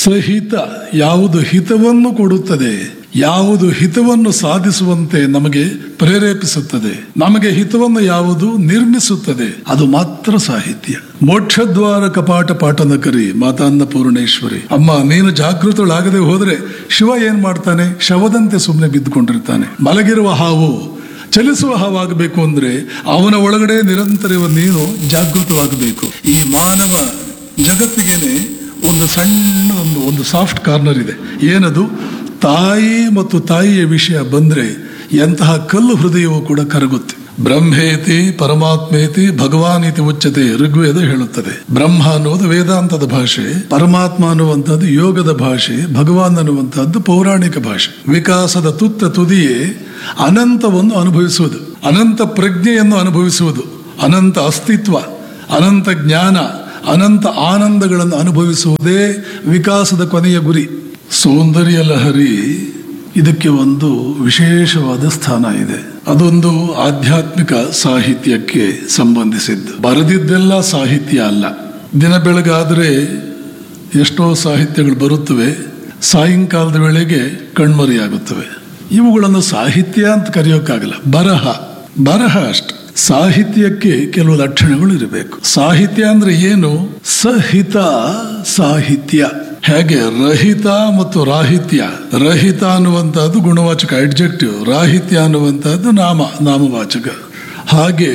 ಸಹಿತ ಯಾವುದು ಹಿತವನ್ನು ಕೊಡುತ್ತದೆ ಯಾವುದು ಹಿತವನ್ನು ಸಾಧಿಸುವಂತೆ ನಮಗೆ ಪ್ರೇರೇಪಿಸುತ್ತದೆ ನಮಗೆ ಹಿತವನ್ನು ಯಾವುದು ನಿರ್ಮಿಸುತ್ತದೆ ಅದು ಮಾತ್ರ ಸಾಹಿತ್ಯ ಮೋಕ್ಷದ್ವಾರ ಕಪಾಟ ಪಾಠನ ಕರಿ ಮಾತಾನ್ನ ಪೂರ್ಣೇಶ್ವರಿ ಅಮ್ಮ ನೀನು ಜಾಗೃತಳಾಗದೆ ಹೋದ್ರೆ ಶಿವ ಏನ್ ಮಾಡ್ತಾನೆ ಶವದಂತೆ ಸುಮ್ಮನೆ ಬಿದ್ದುಕೊಂಡಿರ್ತಾನೆ ಮಲಗಿರುವ ಹಾವು ಚಲಿಸುವ ಹಾವಾಗಬೇಕು ಅಂದ್ರೆ ಅವನ ಒಳಗಡೆ ನಿರಂತರ ನೀನು ಜಾಗೃತವಾಗಬೇಕು ಈ ಮಾನವ ಜಗತ್ತಿಗೆನೆ ಒಂದು ಸಣ್ಣ ಒಂದು ಒಂದು ಸಾಫ್ಟ್ ಕಾರ್ನರ್ ಇದೆ ಏನದು ತಾಯಿ ಮತ್ತು ತಾಯಿಯ ವಿಷಯ ಬಂದ್ರೆ ಎಂತಹ ಕಲ್ಲು ಹೃದಯವೂ ಕೂಡ ಕರಗುತ್ತೆ ಬ್ರಹ್ಮೇತಿ ಪರಮಾತ್ಮೇತಿ ಭಗವಾನ್ ಇತಿ ಉಚ್ಚತೆ ಋಗ್ವೇದ ಹೇಳುತ್ತದೆ ಬ್ರಹ್ಮ ಅನ್ನುವುದು ವೇದಾಂತದ ಭಾಷೆ ಪರಮಾತ್ಮ ಅನ್ನುವಂಥದ್ದು ಯೋಗದ ಭಾಷೆ ಭಗವಾನ್ ಅನ್ನುವಂಥದ್ದು ಪೌರಾಣಿಕ ಭಾಷೆ ವಿಕಾಸದ ತುತ್ತ ತುದಿಯೇ ಅನಂತವನ್ನು ಅನುಭವಿಸುವುದು ಅನಂತ ಪ್ರಜ್ಞೆಯನ್ನು ಅನುಭವಿಸುವುದು ಅನಂತ ಅಸ್ತಿತ್ವ ಅನಂತ ಜ್ಞಾನ ಅನಂತ ಆನಂದಗಳನ್ನು ಅನುಭವಿಸುವುದೇ ವಿಕಾಸದ ಕೊನೆಯ ಗುರಿ ಸೌಂದರ್ಯ ಲಹರಿ ಇದಕ್ಕೆ ಒಂದು ವಿಶೇಷವಾದ ಸ್ಥಾನ ಇದೆ ಅದೊಂದು ಆಧ್ಯಾತ್ಮಿಕ ಸಾಹಿತ್ಯಕ್ಕೆ ಸಂಬಂಧಿಸಿದ್ದು ಬರೆದಿದ್ದೆಲ್ಲ ಸಾಹಿತ್ಯ ಅಲ್ಲ ದಿನ ಬೆಳಗಾದರೆ ಎಷ್ಟೋ ಸಾಹಿತ್ಯಗಳು ಬರುತ್ತವೆ ಸಾಯಂಕಾಲದ ವೇಳೆಗೆ ಕಣ್ಮರೆಯಾಗುತ್ತವೆ ಇವುಗಳನ್ನು ಸಾಹಿತ್ಯ ಅಂತ ಕರೆಯೋಕ್ಕಾಗಲ್ಲ ಬರಹ ಬರಹ ಅಷ್ಟೆ ಸಾಹಿತ್ಯಕ್ಕೆ ಕೆಲವು ಲಕ್ಷಣಗಳು ಇರಬೇಕು ಸಾಹಿತ್ಯ ಅಂದ್ರೆ ಏನು ಸಹಿತ ಸಾಹಿತ್ಯ ಹೇಗೆ ರಹಿತ ಮತ್ತು ರಾಹಿತ್ಯ ರಹಿತ ಅನ್ನುವಂತಹದ್ದು ಗುಣವಾಚಕ ಅಡ್ಜೆಕ್ಟಿವ್ ರಾಹಿತ್ಯ ಅನ್ನುವಂತಹದ್ದು ನಾಮ ನಾಮವಾಚಕ ಹಾಗೆ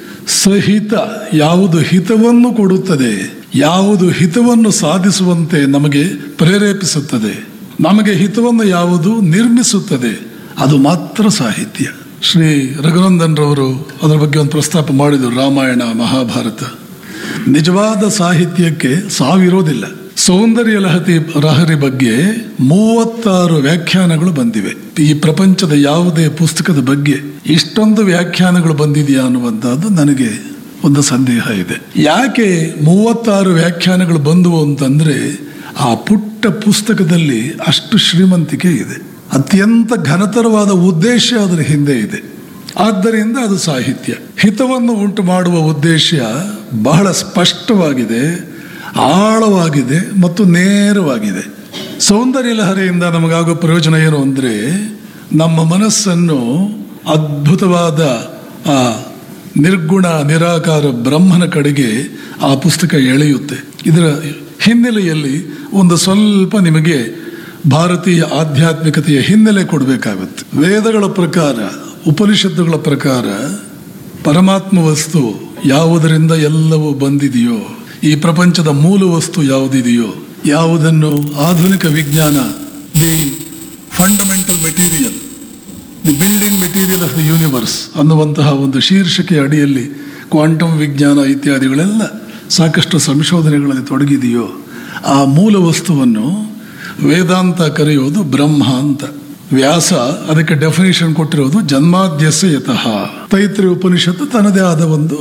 ಸಹಿತ ಯಾವುದು ಹಿತವನ್ನು ಕೊಡುತ್ತದೆ ಯಾವುದು ಹಿತವನ್ನು ಸಾಧಿಸುವಂತೆ ನಮಗೆ ಪ್ರೇರೇಪಿಸುತ್ತದೆ ನಮಗೆ ಹಿತವನ್ನು ಯಾವುದು ನಿರ್ಮಿಸುತ್ತದೆ ಅದು ಮಾತ್ರ ಸಾಹಿತ್ಯ ಶ್ರೀ ರಘುನಂದನ್ ರವರು ಅದರ ಬಗ್ಗೆ ಒಂದು ಪ್ರಸ್ತಾಪ ಮಾಡಿದರು ರಾಮಾಯಣ ಮಹಾಭಾರತ ನಿಜವಾದ ಸಾಹಿತ್ಯಕ್ಕೆ ಸಾವಿರೋದಿಲ್ಲ ಸೌಂದರ್ಯ ಲಹತಿ ಲಹರಿ ಬಗ್ಗೆ ಮೂವತ್ತಾರು ವ್ಯಾಖ್ಯಾನಗಳು ಬಂದಿವೆ ಈ ಪ್ರಪಂಚದ ಯಾವುದೇ ಪುಸ್ತಕದ ಬಗ್ಗೆ ಇಷ್ಟೊಂದು ವ್ಯಾಖ್ಯಾನಗಳು ಬಂದಿದೆಯಾ ಅನ್ನುವಂಥದ್ದು ನನಗೆ ಒಂದು ಸಂದೇಹ ಇದೆ ಯಾಕೆ ಮೂವತ್ತಾರು ವ್ಯಾಖ್ಯಾನಗಳು ಬಂದವು ಅಂತಂದ್ರೆ ಆ ಪುಟ್ಟ ಪುಸ್ತಕದಲ್ಲಿ ಅಷ್ಟು ಶ್ರೀಮಂತಿಕೆ ಇದೆ ಅತ್ಯಂತ ಘನತರವಾದ ಉದ್ದೇಶ ಅದರ ಹಿಂದೆ ಇದೆ ಆದ್ದರಿಂದ ಅದು ಸಾಹಿತ್ಯ ಹಿತವನ್ನು ಉಂಟು ಮಾಡುವ ಉದ್ದೇಶ ಬಹಳ ಸ್ಪಷ್ಟವಾಗಿದೆ ಆಳವಾಗಿದೆ ಮತ್ತು ನೇರವಾಗಿದೆ ಸೌಂದರ್ಯ ಲಹರಿಯಿಂದ ನಮಗಾಗೋ ಪ್ರಯೋಜನ ಏನು ಅಂದರೆ ನಮ್ಮ ಮನಸ್ಸನ್ನು ಅದ್ಭುತವಾದ ಆ ನಿರ್ಗುಣ ನಿರಾಕಾರ ಬ್ರಹ್ಮನ ಕಡೆಗೆ ಆ ಪುಸ್ತಕ ಎಳೆಯುತ್ತೆ ಇದರ ಹಿನ್ನೆಲೆಯಲ್ಲಿ ಒಂದು ಸ್ವಲ್ಪ ನಿಮಗೆ ಭಾರತೀಯ ಆಧ್ಯಾತ್ಮಿಕತೆಯ ಹಿನ್ನೆಲೆ ಕೊಡಬೇಕಾಗುತ್ತೆ ವೇದಗಳ ಪ್ರಕಾರ ಉಪನಿಷತ್ತುಗಳ ಪ್ರಕಾರ ಪರಮಾತ್ಮ ವಸ್ತು ಯಾವುದರಿಂದ ಎಲ್ಲವೂ ಬಂದಿದೆಯೋ ಈ ಪ್ರಪಂಚದ ಮೂಲ ವಸ್ತು ಯಾವುದಿದೆಯೋ ಯಾವುದನ್ನು ಆಧುನಿಕ ವಿಜ್ಞಾನ the fundamental material the building material of the universe ಅನ್ನುವಂತಹ ಒಂದು ಶೀರ್ಷಿಕೆ ಅಡಿಯಲ್ಲಿ ಕ್ವಾಂಟಮ್ ವಿಜ್ಞಾನ ಇತ್ಯಾದಿಗಳೆಲ್ಲ ಸಾಕಷ್ಟು ಸಂಶೋಧನೆಗಳಲ್ಲಿ ತೊಡಗಿದೆಯೋ ಆ ಮೂಲ ವಸ್ತುವನ್ನು ವೇದಾಂತ ಕರೆಯೋದು ಬ್ರಹ್ಮ ಅಂತ ವ್ಯಾಸ ಅದಕ್ಕೆ ಡೆಫಿನೇಷನ್ ಕೊಟ್ಟಿರೋದು ಜನ್ಮಾದ್ಯಸ್ಯ ಯತಃ ತೈತ್ರಿ ಉಪನಿಷತ್ತು ತನ್ನದೇ ಆದ ಒಂದು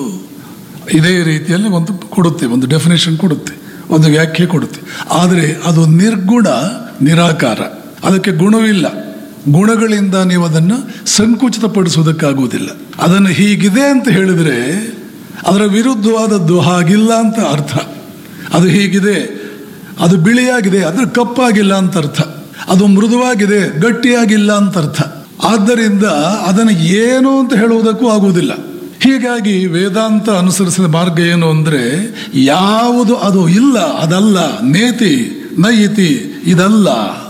ಇದೇ ರೀತಿಯಲ್ಲಿ ಒಂದು ಕೊಡುತ್ತೆ ಒಂದು ಡೆಫಿನೇಷನ್ ಕೊಡುತ್ತೆ ಒಂದು ವ್ಯಾಖ್ಯೆ ಕೊಡುತ್ತೆ ಆದರೆ ಅದು ನಿರ್ಗುಣ ನಿರಾಕಾರ ಅದಕ್ಕೆ ಗುಣವಿಲ್ಲ ಗುಣಗಳಿಂದ ನೀವು ಅದನ್ನು ಸಂಕುಚಿತಪಡಿಸುವುದಕ್ಕಾಗುವುದಿಲ್ಲ ಅದನ್ನು ಹೀಗಿದೆ ಅಂತ ಹೇಳಿದರೆ ಅದರ ವಿರುದ್ಧವಾದದ್ದು ಹಾಗಿಲ್ಲ ಅಂತ ಅರ್ಥ ಅದು ಹೀಗಿದೆ ಅದು ಬಿಳಿಯಾಗಿದೆ ಅದು ಕಪ್ಪಾಗಿಲ್ಲ ಅಂತ ಅರ್ಥ ಅದು ಮೃದುವಾಗಿದೆ ಗಟ್ಟಿಯಾಗಿಲ್ಲ ಅಂತ ಅರ್ಥ ಆದ್ದರಿಂದ ಅದನ್ನು ಏನು ಅಂತ ಹೇಳುವುದಕ್ಕೂ ಆಗುವುದಿಲ್ಲ ಹೀಗಾಗಿ ವೇದಾಂತ ಅನುಸರಿಸಿದ ಮಾರ್ಗ ಏನು ಅಂದ್ರೆ ಯಾವುದು ಅದು ಇಲ್ಲ ಅದಲ್ಲ ನೇತಿ ನಯಿತಿ ಇದಲ್ಲ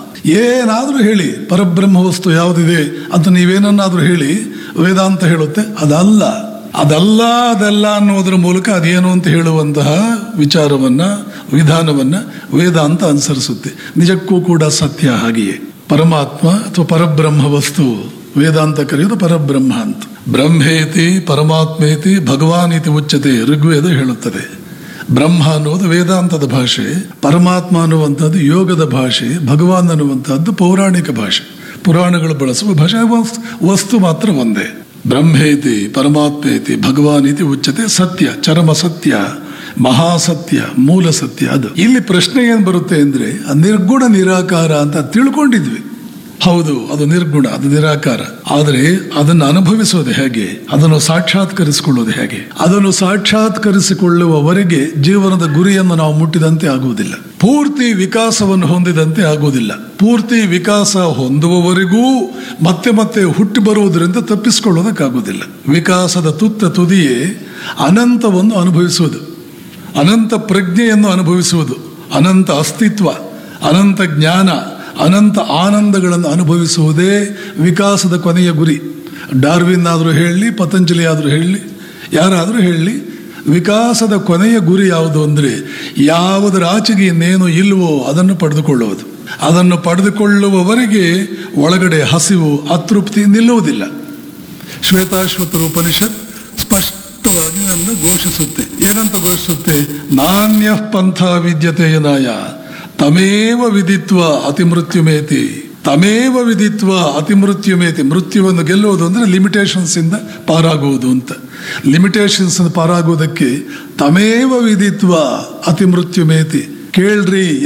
ಏನಾದರೂ ಹೇಳಿ ಪರಬ್ರಹ್ಮ ವಸ್ತು ಯಾವುದಿದೆ ಅಂತ ನೀವೇನನ್ನಾದರೂ ಹೇಳಿ ವೇದಾಂತ ಹೇಳುತ್ತೆ ಅದಲ್ಲ ಅದಲ್ಲ ಅದಲ್ಲ ಅನ್ನೋದ್ರ ಮೂಲಕ ಅದೇನು ಅಂತ ಹೇಳುವಂತಹ ವಿಚಾರವನ್ನ ವಿಧಾನವನ್ನ ವೇದಾಂತ ಅನುಸರಿಸುತ್ತೆ ನಿಜಕ್ಕೂ ಕೂಡ ಸತ್ಯ ಹಾಗೆಯೇ ಪರಮಾತ್ಮ ಅಥವಾ ಪರಬ್ರಹ್ಮ ವಸ್ತು ವೇದಾಂತ ಕರೆಯೋದು ಪರಬ್ರಹ್ಮ ಅಂತ ಬ್ರಹ್ಮೇತಿ ಪರಮಾತ್ಮೇತಿ ಭಗವಾನ್ ಇತಿ ಉಚ್ಚತೆ ಋಗ್ವೇದ ಹೇಳುತ್ತದೆ ಬ್ರಹ್ಮ ಅನ್ನುವುದು ವೇದಾಂತದ ಭಾಷೆ ಪರಮಾತ್ಮ ಅನ್ನುವಂಥದ್ದು ಯೋಗದ ಭಾಷೆ ಭಗವಾನ್ ಅನ್ನುವಂಥದ್ದು ಪೌರಾಣಿಕ ಭಾಷೆ ಪುರಾಣಗಳು ಬಳಸುವ ಭಾಷೆ ವಸ್ತು- ವಸ್ತು ಮಾತ್ರ ಒಂದೇ ಬ್ರಹ್ಮೇತಿ ಪರಮಾತ್ಮೇತಿ ಭಗವಾನ್ ಇತಿ ಉಚ್ಚತೆ ಸತ್ಯ ಚರಮ ಸತ್ಯ ಮಹಾಸತ್ಯ ಮೂಲ ಸತ್ಯ ಅದು ಇಲ್ಲಿ ಪ್ರಶ್ನೆ ಏನ್ ಬರುತ್ತೆ ಅಂದ್ರೆ ಆ ನಿರ್ಗುಣ ನಿರಾಕಾರ ಅಂತ ತಿಳ್ಕೊಂಡಿದ್ವಿ ಹೌದು ಅದು ನಿರ್ಗುಣ ಅದು ನಿರಾಕಾರ ಆದರೆ ಅದನ್ನು ಅನುಭವಿಸೋದು ಹೇಗೆ ಅದನ್ನು ಸಾಕ್ಷಾತ್ಕರಿಸಿಕೊಳ್ಳೋದು ಹೇಗೆ ಅದನ್ನು ಸಾಕ್ಷಾತ್ಕರಿಸಿಕೊಳ್ಳುವವರೆಗೆ ಜೀವನದ ಗುರಿಯನ್ನು ನಾವು ಮುಟ್ಟಿದಂತೆ ಆಗುವುದಿಲ್ಲ ಪೂರ್ತಿ ವಿಕಾಸವನ್ನು ಹೊಂದಿದಂತೆ ಆಗುವುದಿಲ್ಲ ಪೂರ್ತಿ ವಿಕಾಸ ಹೊಂದುವವರೆಗೂ ಮತ್ತೆ ಮತ್ತೆ ಹುಟ್ಟಿ ಬರುವುದರಿಂದ ತಪ್ಪಿಸಿಕೊಳ್ಳೋದಕ್ಕಾಗುವುದಿಲ್ಲ ವಿಕಾಸದ ತುತ್ತ ತುದಿಯೇ ಅನಂತವನ್ನು ಅನುಭವಿಸುವುದು ಅನಂತ ಪ್ರಜ್ಞೆಯನ್ನು ಅನುಭವಿಸುವುದು ಅನಂತ ಅಸ್ತಿತ್ವ ಅನಂತ ಜ್ಞಾನ ಅನಂತ ಆನಂದಗಳನ್ನು ಅನುಭವಿಸುವುದೇ ವಿಕಾಸದ ಕೊನೆಯ ಗುರಿ ಡಾರ್ವಿನ್ ಆದರೂ ಹೇಳಲಿ ಪತಂಜಲಿ ಆದರೂ ಹೇಳಲಿ ಯಾರಾದರೂ ಹೇಳಲಿ ವಿಕಾಸದ ಕೊನೆಯ ಗುರಿ ಯಾವುದು ಅಂದರೆ ಯಾವುದರ ಆಚೆಗೆ ಇನ್ನೇನು ಇಲ್ವೋ ಅದನ್ನು ಪಡೆದುಕೊಳ್ಳುವುದು ಅದನ್ನು ಪಡೆದುಕೊಳ್ಳುವವರೆಗೆ ಒಳಗಡೆ ಹಸಿವು ಅತೃಪ್ತಿ ನಿಲ್ಲುವುದಿಲ್ಲ ಶ್ವೇತಾಶ್ವತರ ಉಪನಿಷತ್ ಸ್ಪಷ್ಟವಾಗಿ ನನ್ನ ಘೋಷಿಸುತ್ತೆ ಏನಂತ ಘೋಷಿಸುತ್ತೆ ನಾಣ್ಯ ಪಂಥ ವಿದ್ಯತೆ ನಾಯ ತಮೇವ ವಿದಿತ್ವ ಅತಿ ಮೃತ್ಯುಮೇತಿ ತಮೇವ ವಿದಿತ್ವ ಅತಿ ಮೃತ್ಯುಮೇತಿ ಮೃತ್ಯುವನ್ನು ಗೆಲ್ಲುವುದು ಅಂದರೆ ಲಿಮಿಟೇಷನ್ಸ್ ಇಂದ ಪಾರಾಗುವುದು ಅಂತ ಲಿಮಿಟೇಷನ್ಸ್ ಪಾರಾಗುವುದಕ್ಕೆ ತಮೇವ ವಿದಿತ್ವ ಅತಿ ಮೃತ್ಯುಮೇತಿ ಕೇಳ್ರಿ